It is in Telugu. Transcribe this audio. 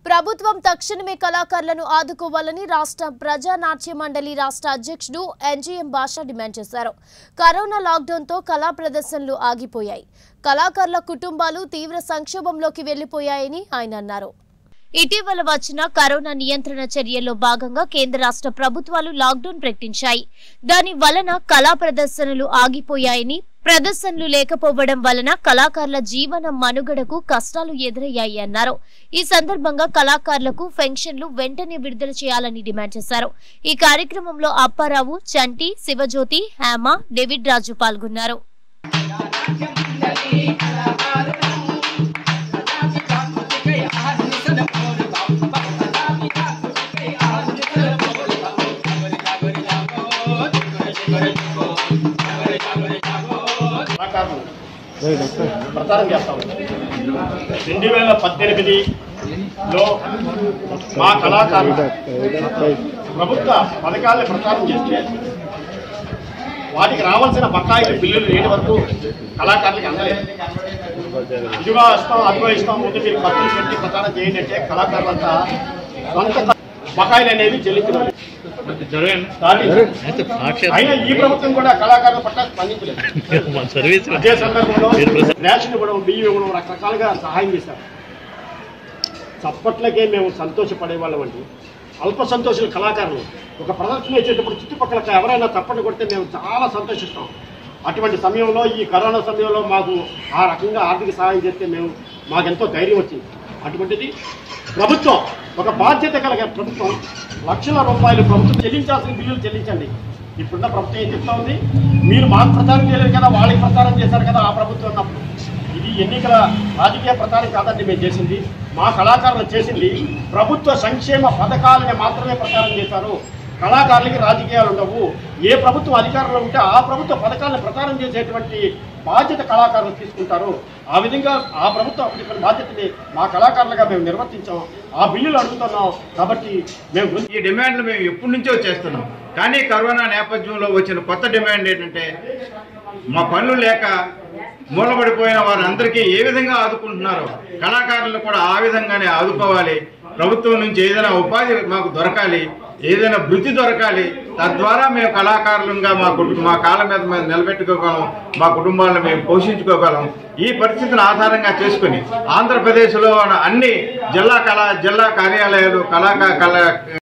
ప్రభుత్వం తక్షణమే కళాకారులను ఆదుకోవాలని రాష్ట్ర ప్రజా నాట్య మండలి రాష్ట్ర అధ్యక్షుడు ఎన్జీఎం భాష డిమాండ్ చేశారు కరోనా లాక్డౌన్తో కళా ప్రదర్శనలు ఆగిపోయాయి కళాకారుల కుటుంబాలు తీవ్ర సంక్షోభంలోకి వెళ్లిపోయాయని ఆయన అన్నారు ఇటీవల వచ్చిన కరోనా నియంత్రణ చర్యల్లో భాగంగా కేంద్ర రాష్ట్ర ప్రభుత్వాలు లాక్డౌన్ ప్రకటించాయి దాని వలన కళా ప్రదర్శనలు ఆగిపోయాయని ప్రదర్శనలు లేకపోవడం వలన కళాకారుల జీవన మనుగడకు కష్టాలు ఎదురయ్యాయి అన్నారు ఈ సందర్భంగా కళాకారులకు పెన్షన్లు వెంటనే విడుదల చేయాలని డిమాండ్ చేశారు ఈ కార్యక్రమంలో అప్పారావు చంటి శివజ్యోతి హేమ డేవిడ్ రాజు పాల్గొన్నారు కళాకారులు ప్రచారం చేస్తాం రెండు వేల పద్దెనిమిదిలో మా కళాకారులు ప్రభుత్వ పథకాలను ప్రచారం చేస్తే వాటికి రావాల్సిన బకాయిల బిల్లులు నేటి వరకు కళాకారులకి అందలేదు ఇదిగో ఇస్తాం అదిగో ఇస్తాం ముందు మీరు ఖర్చులు పెట్టి ప్రచారం చేయండి అంటే కళాకారులంతా సొంత బకాయిలు అనేవి చెల్లించలేదు కానీ అయినా ఈ ప్రభుత్వం కూడా కళాకారుల పట్ల స్పందించలేదు సర్వీస్ అదే సందర్భంలో మీరు ప్రసా- రేషన్ ఇవ్వడం బియ్యం ఇవ్వడం రకరకాలుగా సహాయం చేశారు చప్పట్లకే మేము సంతోషపడే వాళ్ళం అండి అల్ప సంతోషుల కళాకారులు ఒక ప్రదర్శన చేసేటప్పుడు చుట్టుపక్కల ఎవరైనా చప్పట్లు కొడితే మేము చాలా సంతోషిస్తాం అటువంటి సమయంలో ఈ కరోనా సమయంలో మాకు ఆ రకంగా ఆర్థిక సహాయం చేస్తే మేము మాకెంతో ధైర్యం వచ్చింది అటువంటిది ప్రభుత్వం ఒక బాధ్యత కలిగే ప్రభుత్వం లక్షల రూపాయలు ప్రభుత్వం చెల్లించాల్సిన బిల్లులు చెల్లించండి ఇప్పుడున్న ప్రభుత్వం ఏం చెప్తా ఉంది మీరు మాకు ప్రచారం చేయలేదు కదా వాళ్ళకి ప్రచారం చేశారు కదా ఆ ప్రభుత్వం ఉన్నప్పుడు ఇది ఎన్నికల రాజకీయ ప్రచారం కాదండి మేము చేసింది మా కళాకారులు చేసింది ప్రభుత్వ సంక్షేమ పథకాలని మాత్రమే ప్రచారం చేశారు కళాకారులకి రాజకీయాలు ఉండవు ఏ ప్రభుత్వం అధికారంలో ఉంటే ఆ ప్రభుత్వ పథకాలను ప్రచారం చేసేటువంటి బాధ్యత కళాకారులు తీసుకుంటారు ఆ విధంగా ఆ ప్రభుత్వం అప్పటి బాధ్యతని మా కళాకారులుగా మేము నిర్వర్తించాం ఆ బిల్లులు అడుగుతున్నాం కాబట్టి మేము ఈ డిమాండ్లు మేము ఎప్పటి నుంచో చేస్తున్నాం కానీ కరోనా నేపథ్యంలో వచ్చిన కొత్త డిమాండ్ ఏంటంటే మా పనులు లేక మూలపడిపోయిన వారందరికీ ఏ విధంగా ఆదుకుంటున్నారో కళాకారులు కూడా ఆ విధంగానే ఆదుకోవాలి ప్రభుత్వం నుంచి ఏదైనా ఉపాధి మాకు దొరకాలి ఏదైనా వృత్తి దొరకాలి తద్వారా మేము కళాకారులుగా మా కుటుంబ మా కాళ్ళ మీద మేము నిలబెట్టుకోగలం మా కుటుంబాలను మేము పోషించుకోగలం ఈ పరిస్థితిని ఆధారంగా చేసుకుని ఆంధ్రప్రదేశ్లో ఉన్న అన్ని జిల్లా కళా జిల్లా కార్యాలయాలు కళాకా కళా